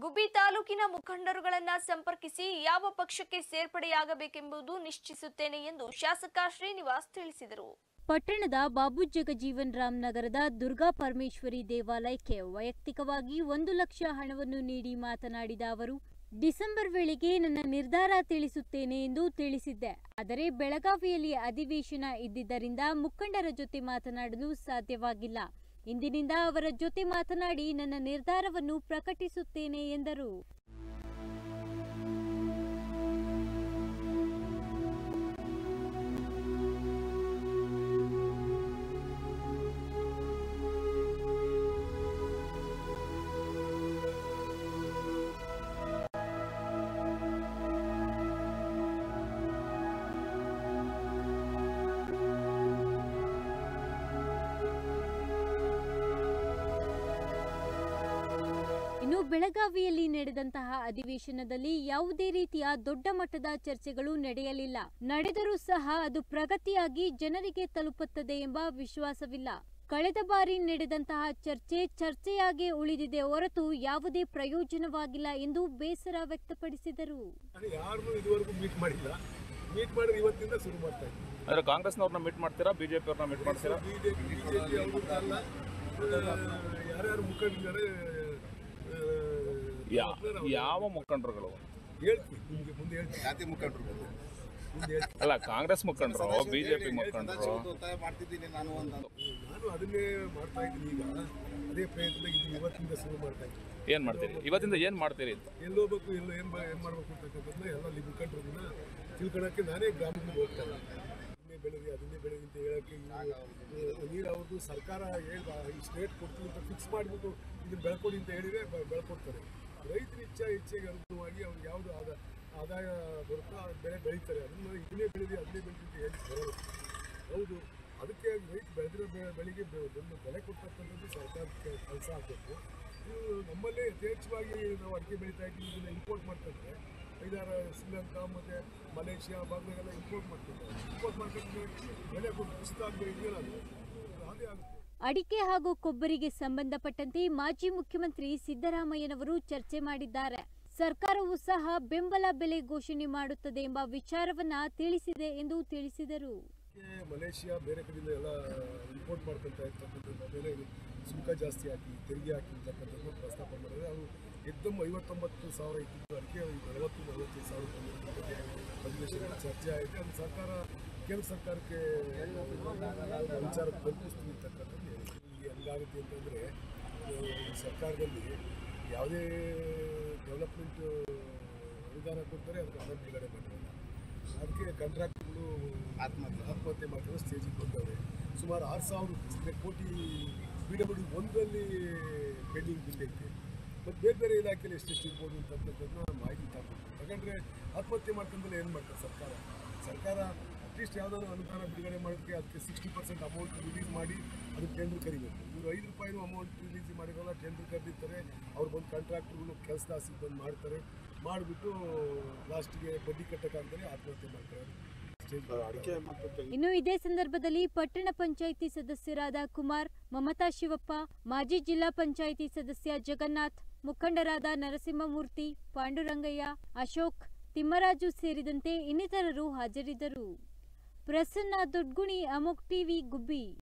ಗುಬ್ಬಿ ತಾಲೂಕಿನ ಮುಖಂಡರುಗಳನ್ನ ಸಂಪರ್ಕಿಸಿ ಯಾವ ಪಕ್ಷಕ್ಕೆ ಸೇರ್ಪಡೆಯಾಗಬೇಕೆಂಬುದು ನಿಶ್ಚಯಿಸುತ್ತೇನೆ ಎಂದು ಶಾಸಕ ಶ್ರೀನಿವಾಸ್ ತಿಳಿಸಿದರು ಪಟ್ಟಣದ ಬಾಬು ಜಗಜೀವನ್ ರಾಮ್ ನಗರದ ದುರ್ಗಾ ಪರಮೇಶ್ವರಿ ದೇವಾಲಯಕ್ಕೆ ವೈಯಕ್ತಿಕವಾಗಿ ಒಂದು ಲಕ್ಷ ಹಣವನ್ನು ನೀಡಿ ಮಾತನಾಡಿದ ಅವರು ಡಿಸೆಂಬರ್ ವೇಳೆಗೆ ನನ್ನ ನಿರ್ಧಾರ ತಿಳಿಸುತ್ತೇನೆ ಎಂದು ತಿಳಿಸಿದ್ದೆ ಆದರೆ ಬೆಳಗಾವಿಯಲ್ಲಿ ಅಧಿವೇಶನ ಇದ್ದಿದ್ದರಿಂದ ಮುಖಂಡರ ಜೊತೆ ಮಾತನಾಡಲು ಸಾಧ್ಯವಾಗಿಲ್ಲ ಇಂದಿನಿಂದ ಅವರ ಜೊತೆ ಮಾತನಾಡಿ ನನ್ನ ನಿರ್ಧಾರವನ್ನು ಪ್ರಕಟಿಸುತ್ತೇನೆ ಎಂದರು ಇನ್ನು ಬೆಳಗಾವಿಯಲ್ಲಿ ನಡೆದಂತಹ ಅಧಿವೇಶನದಲ್ಲಿ ಯಾವುದೇ ರೀತಿಯ ದೊಡ್ಡ ಮಟ್ಟದ ಚರ್ಚೆಗಳು ನಡೆಯಲಿಲ್ಲ ನಡೆದರೂ ಸಹ ಅದು ಪ್ರಗತಿಯಾಗಿ ಜನರಿಗೆ ತಲುಪುತ್ತದೆ ಎಂಬ ವಿಶ್ವಾಸವಿಲ್ಲ ಕಳೆದ ಬಾರಿ ನಡೆದಂತಹ ಚರ್ಚೆ ಚರ್ಚೆಯಾಗಿ ಉಳಿದಿದೆ ಹೊರತು ಯಾವುದೇ ಪ್ರಯೋಜನವಾಗಿಲ್ಲ ಎಂದು ಬೇಸರ ವ್ಯಕ್ತಪಡಿಸಿದರು ನಾನು ಯಾರನ್ನೂ ಇದುವರೆಗೂ ಮೀಟ್ ಮಾಡಿಲ್ಲ ಮೀಟ್ ಮಾಡಿದ್ರೆ ಇವತ್ತಿಂದ ಶುರು ಮಾಡ್ತಾ ಇದ್ದೀನಿ ಅಂದ್ರೆ ಕಾಂಗ್ರೆಸ್ನವ್ರನ್ನ ಮೀಟ್ ಮಾಡ್ತೀರಾ ಬಿಜೆಪಿ ಅವ್ರನ್ನ ಮೀಟ್ ಮಾಡ್ತೀರಾ ಬಿಜೆಪಿ ಬಿಜೆಪಿ ಅವರು ಅಲ್ಲ ಆ, ಯಾರ್ಯಾರು ಮುಖಂಡರಿದ್ದಾರೆ ಆ, ಯಾ- ಯಾವ ಮುಖಂಡರುಗಳು ಹೇಳ್ತೀನಿ ನಿಮಗೆ ಮುಂದೆ ಹೇಳ್ತೀನಿ ಜಾತಿ ಮುಖಂಡರು ಬಂದು ಮುಂದೆ ಹೇಳ್ತೀನಿ ಅಲ್ಲ ಕಾಂಗ್ರೆಸ್ ಮುಖಂಡರು ಬಿಜೆಪಿ ಮುಖಂಡರು ಸದಸ್ಯರು ಒತ್ತಾಯ ಮಾಡ್ತಿದ್ದೀನಿ ನಾನು ಅಂತ ನಾನು ಅದನ್ನೇ ಮಾಡ್ತಾ ಇದ್ದೀನಿ ಈಗ ಅದೇ ಪ್ರಯತ್ನ ಇದು ಇವತ್ತಿಂದ ಶುರು ಮಾಡ್ತಾ ಇದ್ದೀನಿ ಏನ್ ಮಾಡ್ತೀರಿ ಇವತ್ತಿಂದ ಏನ್ ಮಾಡ್ತೀರಿ ಅಂತ ಎಲ್ಲೋಗ್ಬೇಕು ಎಲ್ಲ ಏನು ಏನು ಮಾಡ್ಬೇಕು ಅಂತಕ್ಕಂಥದ್ದನ್ನ ಎಲ್ಲ ಅಲ್ಲಿ ಮುಖಂಡರನ್ನ ತಿಳ್ಕೊಳಕ್ಕೆ ನಾನೇ ಗ್ರಾಮಕ್ಕೆ ಹೋಗ್ತಾ ಇದ್ದೀನಿ ಅದನ್ನೇ ಬೆಳೆದಿ ಅದನ್ನೇ ಬೆಳೆದಿ ಅಂತ ಹೇಳಕ್ಕೆ ಇವರು ನೀರು ಅವ್ರದ್ದು ಸರ್ಕಾರ ಹೇಳ್ದ ಈ ಸ್ಟೇಟ್ ಕೊಡ್ತೀವಿ ಅಂತ ಫಿಕ್ಸ್ ಮಾಡಿಬಿಟ್ಟು ಇದನ್ನ ಬೆಳ್ಕೊಡಿ ಅಂತ ಹೇಳಿದ್ರೆ ಬೆ- ಬೆಳ್ಕೊಡ್ತಾರೆ ರೈತರ ಇಚ್ಛೆ ಇಚ್ಛೆಗೆ ಅನುಗುಣವಾಗಿ ಅವ್ರಿಗೆ ಯಾವುದು ಆದ ಆದಾಯ ಬರುತ್ತೋ ಆ ಬೆಳೆ ಬೆಳೀತಾರೆ ಅದನ್ನ ಇದನ್ನೇ ಬೆಳೆದಿ ಅದನ್ನೇ ಬೆಳೆದಿ ಅಂತ ಹೇಳಿ ಬರೋದು ಹೌದು ಅದಕ್ಕೆ ರೈತ ಬೆಳೆದಿರೋ ಬೆ- ಬೆಳೆಗೆ ಬೆ- ಒಂದು ಬೆಲೆ ಕೊಡ್ತಕ್ಕಂಥದ್ದು ಸರ್ಕಾರಕ್ಕೆ ಕೆಲಸ ಆಗಬೇಕು ಇದು ನಮ್ಮಲ್ಲೇ ಯಥೇಚ್ಛವಾಗಿ ನಾವು ಅಡಿಕೆ ಬೆಳೀತಾ ಇದ್ದೀವಿ ಇದನ್ನ ಇಂಪೋರ್ಟ್ ಮಾಡ್ಕೊಂಡ್ರೆ ಐದಾರು ಶ್ರೀಲಂಕಾ ಮತ್ತು ಮಲೇಷ್ಯಾ ಭಾಗದಾಗೆಲ್ಲ ಇಂಪೋರ್ಟ್ ಮಾಡ್ತಾರೆ ಇಂಪೋರ್ಟ್ ಮಾಡ್ಕೊಂಡ್ರೆ ಬೆಲೆ ಕೊಟ್ಟು ಕುಸಿತ ಆಗದೆ ಇದೆಯಲ್ಲ ಅದು ಅದೇ ಆಗುತ್ತೆ ಅಡಿಕೆ ಹಾಗೂ ಕೊಬ್ಬರಿಗೆ ಸಂಬಂಧಪಟ್ಟಂತೆ ಮಾಜಿ ಮುಖ್ಯಮಂತ್ರಿ ಸಿದ್ದರಾಮಯ್ಯನವರು ಚರ್ಚೆ ಮಾಡಿದ್ದಾರೆ ಸರ್ಕಾರವು ಸಹ ಬೆಂಬಲ ಬೆಲೆ ಘೋಷಣೆ ಮಾಡುತ್ತದೆ ಎಂಬ ವಿಚಾರವನ್ನ ತಿಳಿಸಿದೆ ಎಂದು ತಿಳಿಸಿದರು ಅದಕ್ಕೆ ಮಲೇಷ್ಯಾ ಬೇರೆ ಕಡೆಯಿಂದ ಎಲ್ಲ ಇಂಪೋರ್ಟ್ ಮಾಡ್ಕೊತಾ ಇರ್ತಕ್ಕಂಥದ್ದು ಮೇಲೆ ಸುಂಕ ಜಾಸ್ತಿ ಹಾಕಿ ತೆರಿಗೆ ಹಾಕಿ ಅಂತಕ್ಕಂಥದ್ದು ಪ್ರಸ್ತಾಪ ಮಾಡಿದ್ರೆ ಅದು ಎಕ್ದಮ್ ಐವತ್ತೊಂಬತ್ತು ಸಾವಿರ ಇದ್ದಿದ್ದು ಅದಕ್ಕೆ ನಲವತ್ತು ನಲವತ್ತೈದು ಸಾವಿರ ಬಂದಿರ್ತಕ್ಕಂಥ ಅಧಿವೇಶನ ಚರ್ಚೆ ಆಯಿತು ಅದು ಸರ್ಕಾರ ಕೇಂದ್ರ ಸರ್ಕಾರಕ್ಕೆ ವಿಚಾರ ಕಲ್ಪಿಸ್ತೀವಿ ಅಂತಕ್ಕಂಥದ್ದು ಹೇಳಿದ್ರು. ಇಲ್ಲಿ ಹೆಂಗಾಗುತ್ತೆ ಅಂತಂದರೆ ಈ ಸರ್ಕಾರದಲ್ಲಿ ಯಾವುದೇ ಡೆವಲಪ್ಮೆಂಟ್ ಅನುದಾನ ಕೊಡ್ತಾರೆ ಅದಕ್ಕೆ ಹಣ ಬಿಡುಗಡೆ ಮಾಡಿರಲ್ಲ ಅದಕ್ಕೆ ಕಾಂಟ್ರಾಕ್ಟ್ಗಳು ಆತ್ಮಹತ್ಯೆ ಆತ್ಮಹತ್ಯೆ ಮಾಡಿರೋ ಸ್ಟೇಜಿಗೆ ಬಂದವೆ ಸುಮಾರು ಆರು ಸಾವಿರ ಕೋಟಿ ಪಿ ಡಬ್ಲ್ಯೂ ಒಂದರಲ್ಲಿ ಪೆಂಡಿಂಗ್ ಬಿಲ್ ಐತೆ ಮತ್ತು ಬೇರೆ ಬೇರೆ ಇಲಾಖೆಯಲ್ಲಿ ಎಷ್ಟೆಷ್ಟು ಇರ್ಬೋದು ಅಂತಕ್ಕಂಥದ್ದನ್ನ ಮಾಹಿತಿ ತಗೊಂಡು ಯಾಕಂದರೆ ಆತ್ಮಹತ್ಯೆ ಮಾಡ್ಕೊಂಡ್ರೆ ಏನು ಮಾಡ್ತಾರೆ ಸರ್ಕಾರ ಸರ್ಕಾರ ಅಟ್ಲೀಸ್ಟ್ ಯಾವುದಾದ್ರು ಅನುದಾನ ಬಿಡುಗಡೆ ಮಾಡೋದಕ್ಕೆ ಅದಕ್ಕೆ ಸಿಕ್ಸ್ಟಿ ಪರ್ಸೆಂಟ್ ಅಮೌಂಟ್ ರಿಲೀಸ್ ಮಾಡಿ ಅದಕ್ಕೆ ಟೆಂಡರ್ ಕರಿಬೇಕು ಇವರು ಐದು ರೂಪಾಯಿನೂ ಅಮೌಂಟ್ ರಿಲೀಸ್ ಮಾಡಿರಲ್ಲ ಟೆಂಡರ್ ಕರೆದಿರ್ತಾರೆ ಅವ್ರು ಬಂದು ಕಾಂಟ್ರಾಕ್ಟ್ರುಗಳು ಕೆಲಸ ಬಂದು ಮಾಡ್ತಾರೆ ಮಾಡಿಬಿಟ್ಟು ಲಾಸ್ಟಿಗೆ ಬಡ್ಡಿ ಕಟ್ಟಕ್ಕಾಗ್ತಾರೆ ಆತ್ಮಹತ್ಯೆ ಮಾಡ್ತಾರೆ ಸ್ಟೇಜ್ ಅಡಿಕೆ ಇನ್ನು ಇದೇ ಸಂದರ್ಭದಲ್ಲಿ ಪಟ್ಟಣ ಪಂಚಾಯಿತಿ ಸದಸ್ಯರಾದ ಕುಮಾರ್ ಮಮತಾ ಶಿವಪ್ಪ ಮಾಜಿ ಜಿಲ್ಲಾ ಪಂಚಾಯಿತಿ ಸದಸ್ಯ ಜಗನ್ನಾಥ್ ಮುಖಂಡರಾದ ನರಸಿಂಹಮೂರ್ತಿ ಪಾಂಡುರಂಗಯ್ಯ ಅಶೋಕ್ ತಿಮ್ಮರಾಜು ಸೇರಿದಂತೆ ಇನ್ನಿತರರು ಹಾಜರಿದ್ದರು ಪ್ರಸನ್ನ ದೊಡ್ಗುಣಿ ಅಮೋಕ್ ಟಿವಿ ಗುಬ್ಬಿ